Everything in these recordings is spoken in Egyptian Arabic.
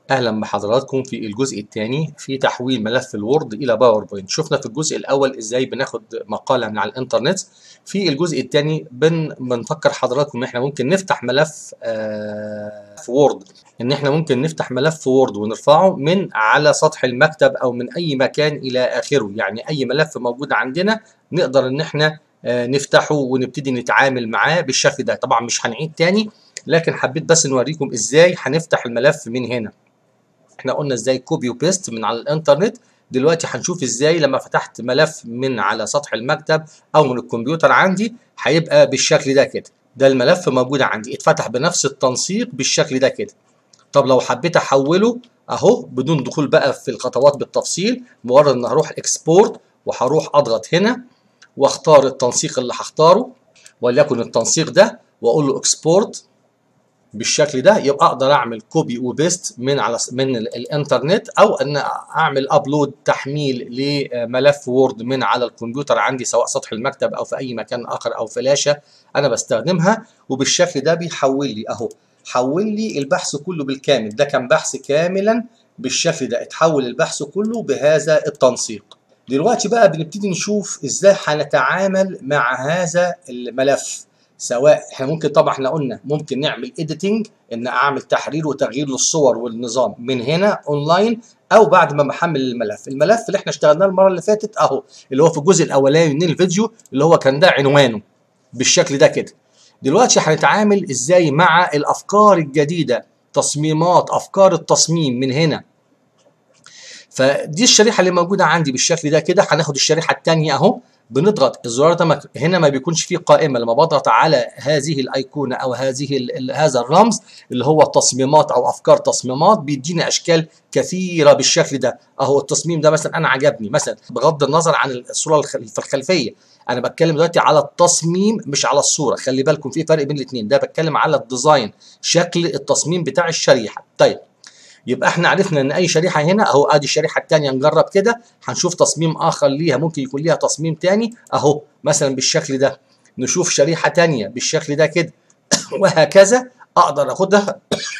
اهلا بحضراتكم في الجزء الثاني في تحويل ملف الوورد الى باوربوينت شفنا في الجزء الاول ازاي بناخد مقاله من على الانترنت في الجزء الثاني بن بنفكر حضراتكم ان احنا ممكن نفتح ملف آه في وورد ان احنا ممكن نفتح ملف في وورد ونرفعه من على سطح المكتب او من اي مكان الى اخره يعني اي ملف موجود عندنا نقدر ان احنا آه نفتحه ونبتدي نتعامل معاه بالشكل ده طبعا مش هنعيد تاني لكن حبيت بس نوريكم ازاي هنفتح الملف من هنا احنا قلنا ازاي كوبي وبيست من على الانترنت دلوقتي هنشوف ازاي لما فتحت ملف من على سطح المكتب او من الكمبيوتر عندي هيبقى بالشكل ده كده ده الملف موجود عندي اتفتح بنفس التنسيق بالشكل ده كده طب لو حبيت احوله اهو بدون دخول بقى في الخطوات بالتفصيل مجرد ان هروح اكسبورت وهروح اضغط هنا واختار التنسيق اللي هختاره وليكن التنسيق ده واقول له اكسبورت بالشكل ده يبقى اقدر اعمل كوبي وبيست من على من الانترنت او ان اعمل ابلود تحميل لملف وورد من على الكمبيوتر عندي سواء سطح المكتب او في اي مكان اخر او فلاشه انا بستخدمها وبالشكل ده بيحول لي اهو حول لي البحث كله بالكامل ده كان بحث كاملا بالشكل ده اتحول البحث كله بهذا التنسيق دلوقتي بقى بنبتدي نشوف ازاي هنتعامل مع هذا الملف سواء احنا ممكن طبعا احنا قلنا ممكن نعمل اديتنج ان اعمل تحرير وتغيير للصور والنظام من هنا اونلاين او بعد ما بحمل الملف الملف اللي احنا اشتغلناه المره اللي فاتت اهو اللي هو في الجزء الاولاني من الفيديو اللي هو كان ده عنوانه بالشكل ده كده دلوقتي هنتعامل ازاي مع الافكار الجديده تصميمات افكار التصميم من هنا فدي الشريحه اللي موجوده عندي بالشكل ده كده هناخد الشريحه الثانيه اهو بنضغط الزرار ده هنا ما بيكونش فيه قائمه لما بضغط على هذه الايقونه او هذه هذا الرمز اللي هو تصميمات او افكار تصميمات بيديني اشكال كثيره بالشكل ده اهو التصميم ده مثلا انا عجبني مثلا بغض النظر عن الصوره في الخلفيه انا بتكلم دلوقتي على التصميم مش على الصوره خلي بالكم في فرق بين الاثنين ده بتكلم على الديزاين شكل التصميم بتاع الشريحه طيب يبقى احنا عرفنا ان اي شريحه هنا اهو ادي الشريحه الثانيه نجرب كده هنشوف تصميم اخر ليها ممكن يكون ليها تصميم ثاني اهو مثلا بالشكل ده نشوف شريحه ثانيه بالشكل ده كده وهكذا اقدر اخدها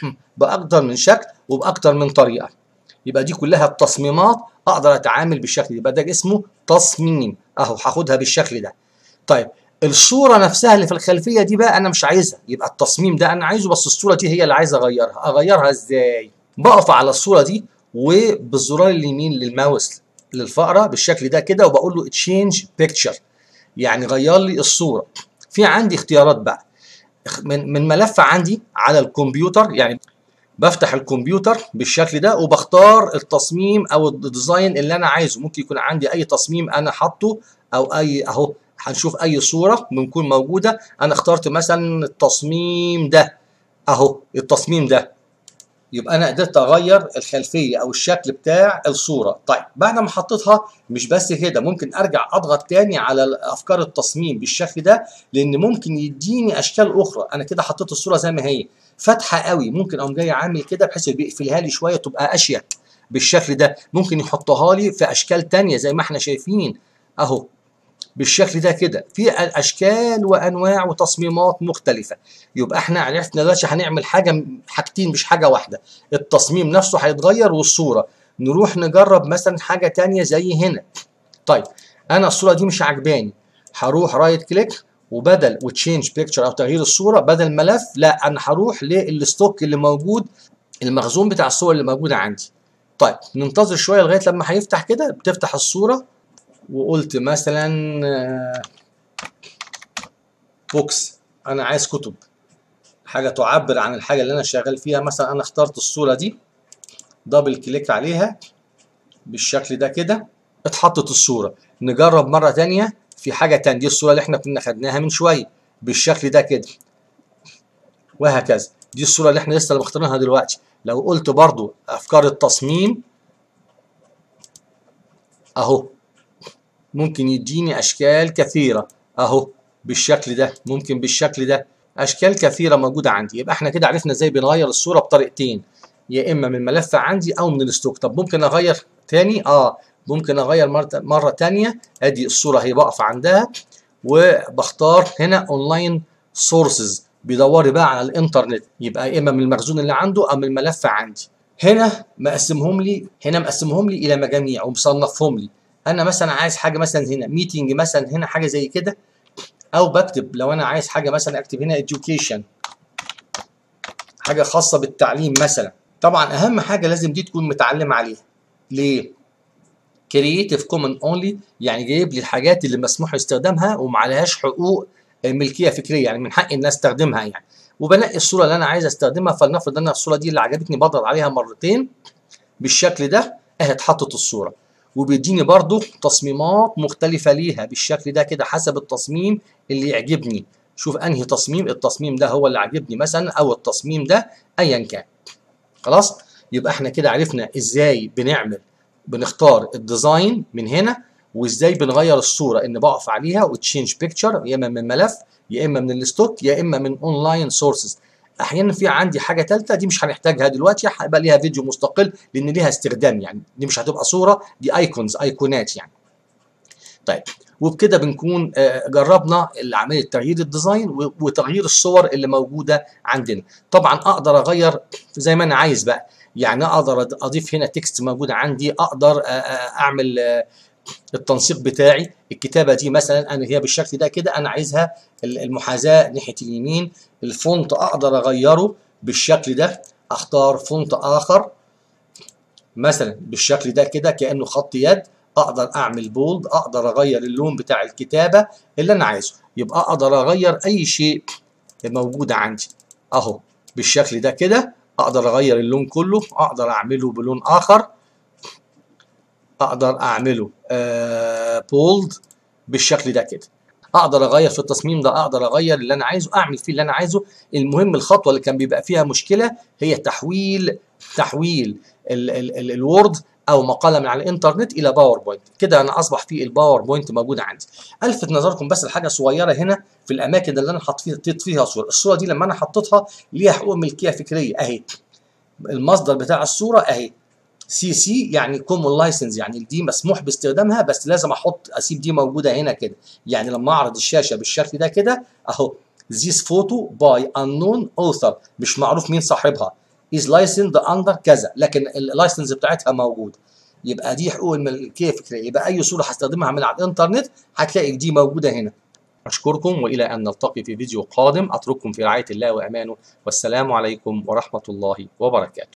باكتر من شكل وباكتر من طريقه يبقى دي كلها التصميمات اقدر اتعامل بالشكل يبقى ده اسمه تصميم اهو هاخدها بالشكل ده طيب الصوره نفسها اللي في الخلفيه دي بقى انا مش عايزها يبقى التصميم ده انا عايزه بس الصوره دي هي اللي عايز اغيرها اغيرها ازاي بقف على الصوره دي وبالزرار اليمين للماوس للفأرة بالشكل ده كده وبقول له تشينج بيكتشر يعني غير لي الصوره في عندي اختيارات بقى من من ملف عندي على الكمبيوتر يعني بفتح الكمبيوتر بالشكل ده وبختار التصميم او الديزاين اللي انا عايزه ممكن يكون عندي اي تصميم انا حاطه او اي اهو هنشوف اي صوره بنكون موجوده انا اخترت مثلا التصميم ده اهو التصميم ده يبقى انا قدرت اغير الخلفيه او الشكل بتاع الصوره طيب بعد ما حطيتها مش بس كده ممكن ارجع اضغط تاني على افكار التصميم بالشكل ده لان ممكن يديني اشكال اخرى انا كده حطيت الصوره زي ما هي فاتحه قوي ممكن اقوم جاي عامل كده بحيث بيقفلها لي شويه تبقى اشيك بالشكل ده ممكن يحطها لي في اشكال تانية زي ما احنا شايفين اهو بالشكل ده كده في اشكال وانواع وتصميمات مختلفه يبقى احنا عرفنا دلوقتي هنعمل حاجه حاجتين مش حاجه واحده التصميم نفسه هيتغير والصوره نروح نجرب مثلا حاجه تانية زي هنا طيب انا الصوره دي مش عجباني هروح رايت كليك وبدل وتشينج بيكتشر او تغيير الصوره بدل ملف لا انا هروح للستوك اللي موجود المخزون بتاع الصور اللي موجوده عندي طيب ننتظر شويه لغايه لما هيفتح كده بتفتح الصوره وقلت مثلا بوكس انا عايز كتب حاجه تعبر عن الحاجه اللي انا شغال فيها مثلا انا اخترت الصوره دي دبل كليك عليها بالشكل ده كده اتحطت الصوره نجرب مره ثانيه في حاجه ثانيه دي الصوره اللي احنا كنا خدناها من شويه بالشكل ده كده وهكذا دي الصوره اللي احنا لسه مختارينها دلوقتي لو قلت برضو افكار التصميم اهو ممكن يديني اشكال كثيره اهو بالشكل ده ممكن بالشكل ده اشكال كثيره موجوده عندي يبقى احنا كده عرفنا ازاي بنغير الصوره بطريقتين يا اما من ملف عندي او من الستوك طب ممكن اغير تاني اه ممكن اغير مره مره تانيه ادي الصوره هي بقف عندها وبختار هنا اونلاين سورسز بيدور بقى على الانترنت يبقى يا اما من المخزون اللي عنده او من الملف عندي هنا مقسمهم لي هنا مقسمهم لي الى مجاميع ومصنفهم لي انا مثلا عايز حاجه مثلا هنا ميتنج مثلا هنا حاجه زي كده او بكتب لو انا عايز حاجه مثلا اكتب هنا education حاجه خاصه بالتعليم مثلا طبعا اهم حاجه لازم دي تكون متعلم عليها ليه كرييتيف كومن اونلي يعني جايب لي الحاجات اللي مسموح استخدامها وما عليهاش حقوق ملكيه فكريه يعني من حق الناس استخدمها يعني وبنقي الصوره اللي انا عايز استخدمها فلنفرض ان انا الصوره دي اللي عجبتني بضغط عليها مرتين بالشكل ده اهي اتحطت الصوره وبيديني برضو تصميمات مختلفه ليها بالشكل ده كده حسب التصميم اللي يعجبني شوف انهي تصميم التصميم ده هو اللي عجبني مثلا او التصميم ده ايا كان خلاص يبقى احنا كده عرفنا ازاي بنعمل بنختار الديزاين من هنا وازاي بنغير الصوره ان بقف عليها وتشينج بيكتشر يا اما من ملف يا اما من الستوك يا اما من اونلاين سورسز احيانا في عندي حاجه ثالثه دي مش هنحتاجها دلوقتي هيبقى ليها فيديو مستقل لان ليها استخدام يعني دي مش هتبقى صوره دي ايكونز ايقونات يعني طيب وبكده بنكون جربنا عمليه تغيير الديزاين وتغيير الصور اللي موجوده عندنا طبعا اقدر اغير زي ما انا عايز بقى يعني اقدر اضيف هنا تكست موجود عندي اقدر اعمل التنسيق بتاعي الكتابه دي مثلا انا هي بالشكل ده كده انا عايزها المحاذاه ناحيه اليمين الفونت اقدر اغيره بالشكل ده اختار فونت اخر مثلا بالشكل ده كده كانه خط يد اقدر اعمل بولد اقدر اغير اللون بتاع الكتابه اللي انا عايزه يبقى اقدر اغير اي شيء موجود عندي اهو بالشكل ده كده اقدر اغير اللون كله اقدر اعمله بلون اخر اقدر اعمله آه بولد بالشكل ده كده اقدر اغير في التصميم ده اقدر اغير اللي انا عايزه اعمل فيه اللي انا عايزه المهم الخطوه اللي كان بيبقى فيها مشكله هي تحويل تحويل الوورد او مقاله من على الانترنت الى باوربوينت كده انا اصبح في الباوربوينت موجوده عندي الفت نظركم بس لحاجه صغيره هنا في الاماكن اللي انا حطيت فيها صوره الصوره دي لما انا حطيتها ليها حقوق ملكيه فكريه اهي المصدر بتاع الصوره اهي سي سي يعني كومون لايسنس يعني دي مسموح باستخدامها بس لازم احط اسيب دي موجوده هنا كده يعني لما اعرض الشاشه بالشكل ده كده اهو this photo by unknown author مش معروف مين صاحبها is licensed under كذا لكن اللايسنس بتاعتها موجود يبقى دي حقوق الملكيه الفكريه يبقى اي صوره هستخدمها من على الانترنت هتلاقي دي موجوده هنا أشكركم وإلى أن نلتقي في فيديو قادم أترككم في رعاية الله وأمانه والسلام عليكم ورحمة الله وبركاته